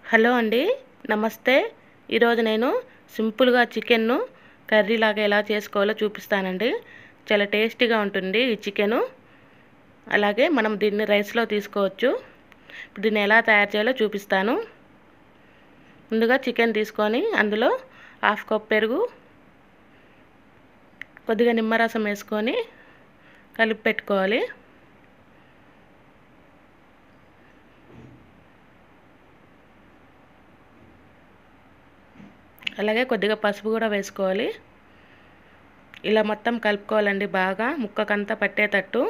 hello అండి నమస్తే ఈరోజు నేను సింపుల్గా చికెన్ను కర్రీ లాగా ఎలా చేసుకోవాలో చూపిస్తానండి చాలా టేస్టీగా ఉంటుంది ఈ చికెను అలాగే మనం దీన్ని రైస్లో తీసుకోవచ్చు ఇప్పుడు దీన్ని ఎలా తయారు చేయాలో చూపిస్తాను ముందుగా చికెన్ తీసుకొని అందులో హాఫ్ కప్ పెరుగు కొద్దిగా నిమ్మరసం వేసుకొని కలిపి పెట్టుకోవాలి అలాగే కొద్దిగా పసుపు కూడా వేసుకోవాలి ఇలా మొత్తం కలుపుకోవాలండి బాగా ముక్కకంతా పట్టేటట్టు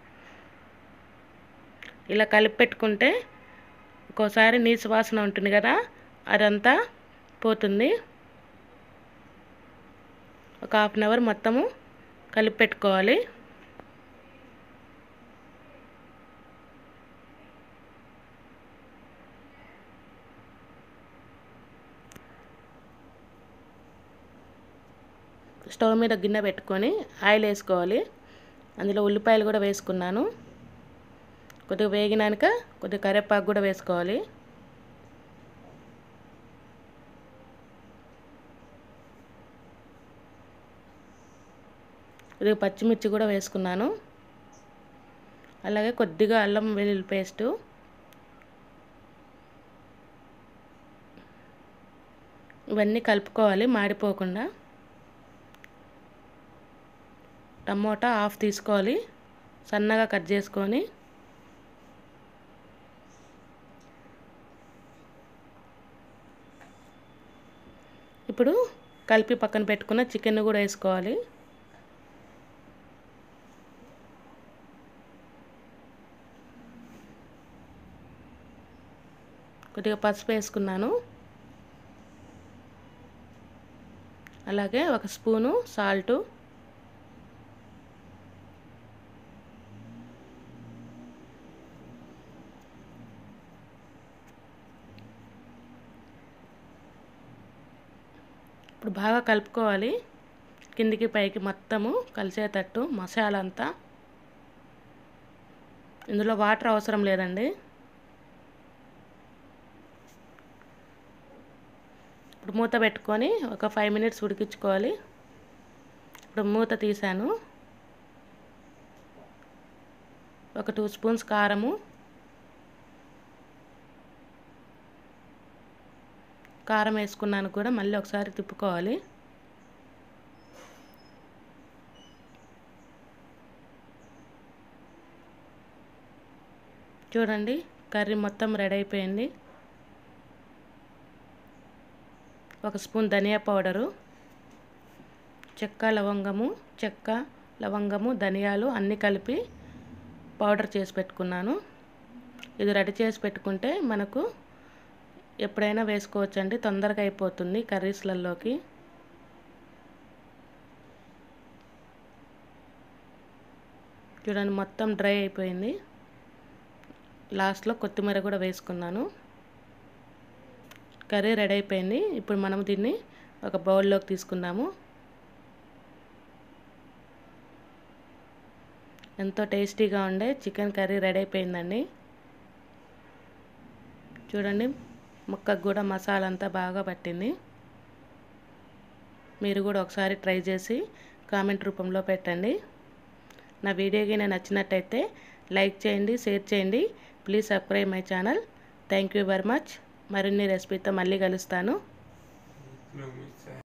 ఇలా కలిపి పెట్టుకుంటే ఒక్కోసారి నీసు వాసన ఉంటుంది కదా అదంతా పోతుంది ఒక హాఫ్ అన్ అవర్ మొత్తము కలిపి పెట్టుకోవాలి స్టవ్ మీద గిన్నె పెట్టుకొని ఆయిల్ వేసుకోవాలి అందులో ఉల్లిపాయలు కూడా వేసుకున్నాను కొద్దిగా వేగినాక కొద్దిగా కరివేపాకు కూడా వేసుకోవాలి కొద్దిగా పచ్చిమిర్చి కూడా వేసుకున్నాను అలాగే కొద్దిగా అల్లం వెల్లుల్లి పేస్టు ఇవన్నీ కలుపుకోవాలి మాడిపోకుండా టమోటా హాఫ్ తీసుకోవాలి సన్నగా కట్ చేసుకొని ఇప్పుడు కలిపి పక్కన పెట్టుకున్న చికెన్ కూడా వేసుకోవాలి కొద్దిగా పసుపు వేసుకున్నాను అలాగే ఒక స్పూను సాల్టు ఇప్పుడు బాగా కలుపుకోవాలి కిందికి పైకి మొత్తము కలిసేటట్టు మసాలా అంతా ఇందులో వాటర్ అవసరం లేదండి ఇప్పుడు మూత పెట్టుకొని ఒక ఫైవ్ మినిట్స్ ఉడికించుకోవాలి ఇప్పుడు మూత తీసాను ఒక టూ స్పూన్స్ కారము కారం వేసుకున్నాను కూడా మళ్ళీ ఒకసారి తిప్పుకోవాలి చూడండి కర్రీ మొత్తం రెడీ అయిపోయింది ఒక స్పూన్ ధనియా పౌడరు చెక్క లవంగము చెక్క లవంగము ధనియాలు అన్నీ కలిపి పౌడర్ చేసి పెట్టుకున్నాను ఇది రెడీ చేసి పెట్టుకుంటే మనకు ఎప్పుడైనా వేసుకోవచ్చండి తొందరగా అయిపోతుంది కర్రీస్లలోకి చూడండి మొత్తం డ్రై అయిపోయింది లాస్ట్లో కొత్తిమీర కూడా వేసుకున్నాను కర్రీ రెడీ అయిపోయింది ఇప్పుడు మనం దీన్ని ఒక బౌల్లోకి తీసుకుందాము ఎంతో టేస్టీగా ఉండే చికెన్ కర్రీ రెడీ అయిపోయిందండి చూడండి ముక్కకు కూడా మసాలా అంతా బాగా పట్టింది మీరు కూడా ఒకసారి ట్రై చేసి కామెంట్ రూపంలో పెట్టండి నా వీడియోకి నేను నచ్చినట్టయితే లైక్ చేయండి షేర్ చేయండి please subscribe my channel thank you very much మరిన్ని రెసిపీతో మళ్ళీ కలుస్తాను